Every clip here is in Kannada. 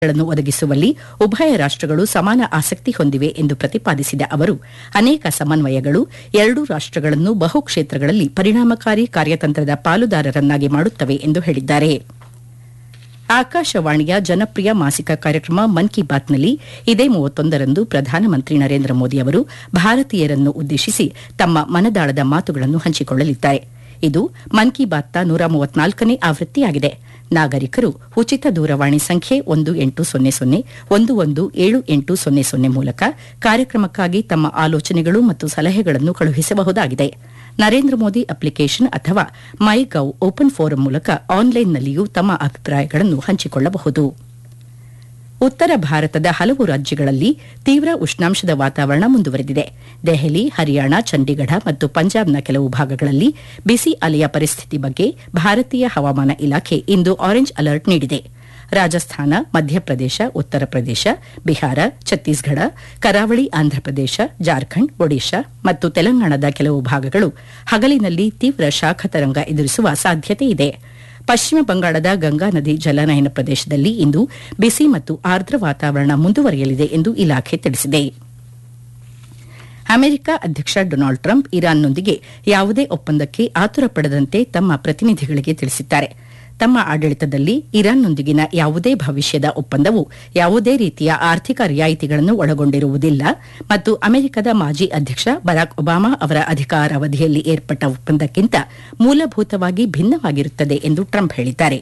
ಗಳನ್ನು ಒದಗಿಸುವಲ್ಲಿ ಉಭಯ ರಾಷ್ಟಗಳು ಸಮಾನ ಆಸಕ್ತಿ ಹೊಂದಿವೆ ಎಂದು ಪ್ರತಿಪಾದಿಸಿದ ಅವರು ಅನೇಕ ಸಮನ್ವಯಗಳು ಎರಡೂ ರಾಷ್ಟಗಳನ್ನು ಬಹು ಕ್ಷೇತ್ರಗಳಲ್ಲಿ ಪರಿಣಾಮಕಾರಿ ಕಾರ್ಯತಂತ್ರದ ಪಾಲುದಾರರನ್ನಾಗಿ ಮಾಡುತ್ತವೆ ಎಂದು ಹೇಳಿದ್ದಾರೆ ಆಕಾಶವಾಣಿಯ ಜನಪ್ರಿಯ ಮಾಸಿಕ ಕಾರ್ಯಕ್ರಮ ಮನ್ ಕಿ ಬಾತ್ನಲ್ಲಿ ಇದೇ ಮೂವತ್ತೊಂದರಂದು ಪ್ರಧಾನಮಂತ್ರಿ ನರೇಂದ್ರ ಮೋದಿ ಅವರು ಭಾರತೀಯರನ್ನು ಉದ್ದೇಶಿಸಿ ತಮ್ಮ ಮನದಾಳದ ಮಾತುಗಳನ್ನು ಹಂಚಿಕೊಳ್ಳಲಿದ್ದಾರೆ ಇದು ಮನ್ ಕಿ ಬಾತ್ನ ನೂರ ಮೂವತ್ನಾಲ್ಕನೇ ಆವೃತ್ತಿಯಾಗಿದೆ ನಾಗರಿಕರು ಉಚಿತ ದೂರವಾಣಿ ಸಂಖ್ಯೆ ಒಂದು ಎಂಟು ಸೊನ್ನೆ ಸೊನ್ನೆ ಒಂದು ಒಂದು ಏಳು ಎಂಟು ಸೊನ್ನೆ ಸೊನ್ನೆ ಮೂಲಕ ಕಾರ್ಯಕ್ರಮಕ್ಕಾಗಿ ತಮ್ಮ ಆಲೋಚನೆಗಳು ಮತ್ತು ಸಲಹೆಗಳನ್ನು ಕಳುಹಿಸಬಹುದಾಗಿದೆ ನರೇಂದ್ರ ಮೋದಿ ಅಪ್ಲಿಕೇಶನ್ ಅಥವಾ ಮೈ ಗವ್ ಓಪನ್ ಫೋರಂ ಮೂಲಕ ಆನ್ಲೈನ್ನಲ್ಲಿಯೂ ತಮ್ಮ ಅಭಿಪ್ರಾಯಗಳನ್ನು ಹಂಚಿಕೊಳ್ಳಬಹುದು ಉತ್ತರ ಭಾರತದ ಹಲವು ರಾಜ್ಯಗಳಲ್ಲಿ ತೀವ್ರ ಉಷ್ಣಾಂಶದ ವಾತಾವರಣ ಮುಂದುವರೆದಿದೆ ದೆಹಲಿ ಹರಿಯಾಣ ಚಂಡೀಗಢ ಮತ್ತು ಪಂಜಾಬ್ನ ಕೆಲವು ಭಾಗಗಳಲ್ಲಿ ಬಿಸಿ ಅಲೆಯ ಪರಿಸ್ಥಿತಿ ಬಗ್ಗೆ ಭಾರತೀಯ ಹವಾಮಾನ ಇಲಾಖೆ ಇಂದು ಆರೆಂಜ್ ಅಲರ್ಟ್ ನೀಡಿದೆ ರಾಜಸ್ಥಾನ ಮಧ್ಯಪ್ರದೇಶ ಉತ್ತರ ಪ್ರದೇಶ ಬಿಹಾರ ಛತ್ತೀಸ್ಗಢ ಕರಾವಳಿ ಆಂಧ್ರಪ್ರದೇಶ ಜಾರ್ಖಂಡ್ ಒಡಿಶಾ ಮತ್ತು ತೆಲಂಗಾಣದ ಕೆಲವು ಭಾಗಗಳು ಹಗಲಿನಲ್ಲಿ ತೀವ್ರ ಶಾಖ ತರಂಗ ಎದುರಿಸುವ ಸಾಧ್ಯತೆ ಇದೆ ಪಶ್ಚಿಮ ಬಂಗಾಳದ ಗಂಗಾ ನದಿ ಜಲನಯನ ಪ್ರದೇಶದಲ್ಲಿ ಇಂದು ಬಿಸಿ ಮತ್ತು ಆರ್ದ್ರ ವಾತಾವರಣ ಮುಂದುವರಿಯಲಿದೆ ಎಂದು ಇಲಾಖೆ ತಿಳಿಸಿದೆ ಅಮೆರಿಕ ಅಧ್ಯಕ್ಷ ಡೊನಾಲ್ಡ್ ಟ್ರಂಪ್ ಇರಾನ್ನೊಂದಿಗೆ ಯಾವುದೇ ಒಪ್ಪಂದಕ್ಕೆ ಆತುರ ಪಡದಂತೆ ತಮ್ಮ ಪ್ರತಿನಿಧಿಗಳಿಗೆ ತಿಳಿಸಿದ್ದಾರೆ ತಮ್ಮ ಆಡಳಿತದಲ್ಲಿ ಇರಾನ್ನೊಂದಿಗಿನ ಯಾವುದೇ ಭವಿಷ್ಯದ ಒಪ್ಪಂದವು ಯಾವುದೇ ರೀತಿಯ ಆರ್ಥಿಕ ರಿಯಾಯಿತಿಗಳನ್ನು ಒಳಗೊಂಡಿರುವುದಿಲ್ಲ ಮತ್ತು ಅಮೆರಿಕದ ಮಾಜಿ ಅಧ್ಯಕ್ಷ ಬರಾಕ್ ಒಬಾಮಾ ಅವರ ಅಧಿಕಾರಾವಧಿಯಲ್ಲಿ ಏರ್ಪಟ್ಟ ಒಪ್ಪಂದಕ್ಕಿಂತ ಮೂಲಭೂತವಾಗಿ ಭಿನ್ನವಾಗಿರುತ್ತದೆ ಎಂದು ಟ್ರಂಪ್ ಹೇಳಿದ್ದಾರೆ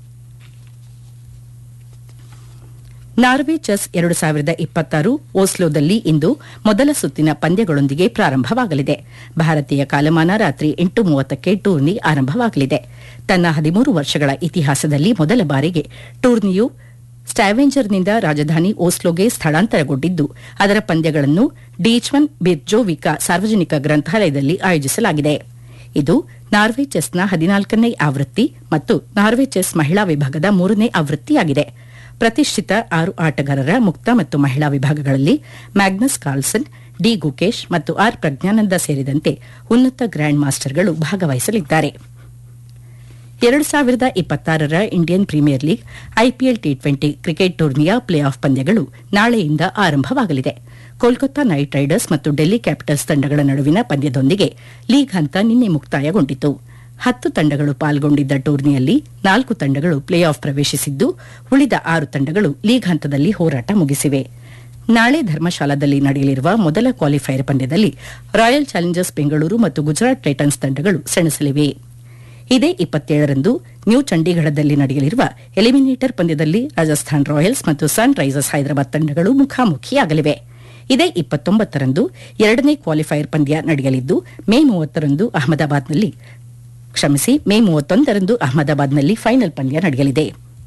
ನಾರ್ವೆ ಚೆಸ್ ಎರಡು ಸಾವಿರದ ಇಪ್ಪತ್ತಾರು ಓಸ್ಲೋದಲ್ಲಿ ಇಂದು ಮೊದಲ ಸುತ್ತಿನ ಪಂದ್ಯಗಳೊಂದಿಗೆ ಪ್ರಾರಂಭವಾಗಲಿದೆ ಭಾರತೀಯ ಕಾಲಮಾನ ರಾತ್ರಿ ಎಂಟು ಮೂವತ್ತಕ್ಕೆ ಟೂರ್ನಿ ಆರಂಭವಾಗಲಿದೆ ತನ್ನ ಹದಿಮೂರು ವರ್ಷಗಳ ಇತಿಹಾಸದಲ್ಲಿ ಮೊದಲ ಬಾರಿಗೆ ಟೂರ್ನಿಯು ಸ್ಟ್ಯಾವೆಂಜರ್ನಿಂದ ರಾಜಧಾನಿ ಓಸ್ಲೋಗೆ ಸ್ಥಳಾಂತರಗೊಂಡಿದ್ದು ಅದರ ಪಂದ್ಯಗಳನ್ನು ಡೀಚ್ವನ್ ಬಿರ್ಜೋವಿಕಾ ಸಾರ್ವಜನಿಕ ಗ್ರಂಥಾಲಯದಲ್ಲಿ ಆಯೋಜಿಸಲಾಗಿದೆ ಇದು ನಾರ್ವೆ ಚೆಸ್ನ ಹದಿನಾಲ್ಕನೇ ಆವೃತ್ತಿ ಮತ್ತು ನಾರ್ವೆ ಚೆಸ್ ಮಹಿಳಾ ವಿಭಾಗದ ಮೂರನೇ ಆವೃತ್ತಿಯಾಗಿದೆ ಪ್ರತಿಷ್ಠಿತ ಆರು ಆಟಗಾರರ ಮುಕ್ತ ಮತ್ತು ಮಹಿಳಾ ವಿಭಾಗಗಳಲ್ಲಿ ಮ್ಯಾಗ್ನಸ್ ಕಾರ್ಲ್ಸನ್ ಡಿ ಗುಕೇಶ್ ಮತ್ತು ಆರ್ ಪ್ರಜ್ಞಾನಂದ ಸೇರಿದಂತೆ ಉನ್ನತ ಗ್ರ್ಯಾಂಡ್ ಮಾಸ್ಟರ್ಗಳು ಭಾಗವಹಿಸಲಿದ್ದಾರೆ ಎರಡು ಸಾವಿರದ ಇಪ್ಪತ್ತಾರರ Indian premier league IPL T twenty cricket ಟೂರ್ನಿಯ ಪ್ಲೇ ಆಫ್ ಪಂದ್ಯಗಳು ನಾಳೆಯಿಂದ ಆರಂಭವಾಗಲಿದೆ ಕೋಲ್ಕತ್ತಾ ನೈಟ್ ರೈಡರ್ಸ್ ಮತ್ತು ಡೆಲ್ಲಿ ಕ್ಯಾಪಿಟಲ್ಸ್ ತಂಡಗಳ ನಡುವಿನ ಪಂದ್ಯದೊಂದಿಗೆ ಲೀಗ್ ಹಂತ ನಿನ್ನೆ ಮುಕ್ತಾಯಗೊಂಡಿತು ಹತ್ತು ತಂಡಗಳು ಪಾಲ್ಗೊಂಡಿದ್ದ ಟೂರ್ನಿಯಲ್ಲಿ ನಾಲ್ಕು ತಂಡಗಳು ಪ್ಲೇ ಆಫ್ ಪ್ರವೇಶಿಸಿದ್ದು ಉಳಿದ ಆರು ತಂಡಗಳು ಲೀಗ್ ಹಂತದಲ್ಲಿ ಹೋರಾಟ ಮುಗಿಸಿವೆ ನಾಳೆ ಧರ್ಮಶಾಲಾದಲ್ಲಿ ನಡೆಯಲಿರುವ ಮೊದಲ ಕ್ವಾಲಿಫೈಯರ್ ಪಂದ್ಯದಲ್ಲಿ ರಾಯಲ್ ಚಾಲೆಂಜರ್ಸ್ ಬೆಂಗಳೂರು ಮತ್ತು ಗುಜರಾತ್ ಟೈಟನ್ಸ್ ತಂಡಗಳು ಸೆಣಸಲಿವೆ ಇದೇ ಇಪ್ಪತ್ತೇಳರಂದು ನ್ಯೂ ಚಂಡೀಗಢದಲ್ಲಿ ನಡೆಯಲಿರುವ ಎಲಿಮಿನೇಟರ್ ಪಂದ್ಯದಲ್ಲಿ ರಾಜಸ್ಥಾನ್ ರಾಯಲ್ಸ್ ಮತ್ತು ಸನ್ ರೈಸರ್ಸ್ ಹೈದರಾಬಾದ್ ತಂಡಗಳು ಮುಖಾಮುಖಿಯಾಗಲಿವೆ ಇದೇ ಇಪ್ಪತ್ತೊಂಬತ್ತರಂದು ಎರಡನೇ ಕ್ವಾಲಿಫೈಯರ್ ಪಂದ್ಯ ನಡೆಯಲಿದ್ದು ಮೇ ಮೂವತ್ತರಂದು ಅಹಮದಾಬಾದ್ನಲ್ಲಿ ಕ್ಷಮಿಸಿ ಮೇ ಮೂವತ್ತೊಂದರಂದು ಅಹಮದಾಬಾದ್ನಲ್ಲಿ ಫೈನಲ್ ಪಂದ್ಯ ನಡೆಯಲಿದೆ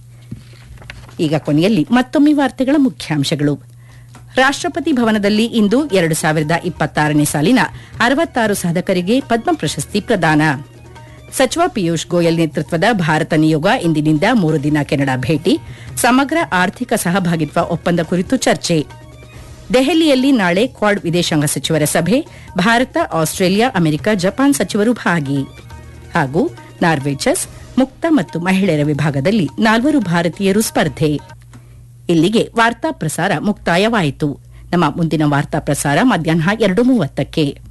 ಈಗ ಕೊನೆಯಲ್ಲಿ ಮತ್ತೊಮ್ಮೆ ವಾರ್ತೆಗಳ ಮುಖ್ಯಾಂಶಗಳು ರಾಷ್ಟಪತಿ ಭವನದಲ್ಲಿ ಇಂದು ಎರಡು ಸಾವಿರದ ಇಪ್ಪತ್ತಾರನೇ ಸಾಲಿನ ಅರವತ್ತಾರು ಸಾಧಕರಿಗೆ ಪದ್ಮ ಪ್ರಶಸ್ತಿ ಪ್ರದಾನ ಸಚಿವ ಪಿಯೂಷ್ ಗೋಯಲ್ ನೇತೃತ್ವದ ಭಾರತ ನಿಯೋಗ ಇಂದಿನಿಂದ ಮೂರು ದಿನ ಕೆನಡಾ ಭೇಟಿ ಸಮಗ್ರ ಆರ್ಥಿಕ ಸಹಭಾಗಿತ್ವ ಒಪ್ಪಂದ ಕುರಿತು ಚರ್ಚೆ ದೆಹಲಿಯಲ್ಲಿ ನಾಳೆ ಕ್ವಾಡ್ ವಿದೇಶಾಂಗ ಸಚಿವರ ಸಭೆ ಭಾರತ ಆಸ್ಟ್ರೇಲಿಯಾ ಅಮೆರಿಕ ಜಪಾನ್ ಸಚಿವರು ಭಾಗಿ ಹಾಗೂ ನಾರ್ವೆ ಚೆಸ್ ಮುಕ್ತ ಮತ್ತು ಮಹಿಳೆಯರ ವಿಭಾಗದಲ್ಲಿ ನಾಲ್ವರು ಭಾರತೀಯರು ಸ್ಪರ್ಧೆ ಇಲ್ಲಿಗೆ ವಾರ್ತಾ ಪ್ರಸಾರ ಮುಕ್ತಾಯವಾಯಿತು ನಮ್ಮ ಮುಂದಿನ ವಾರ್ತಾ ಪ್ರಸಾರ ಮಧ್ಯಾಹ್ನ ಎರಡು ಮೂವತ್ತಕ್ಕೆ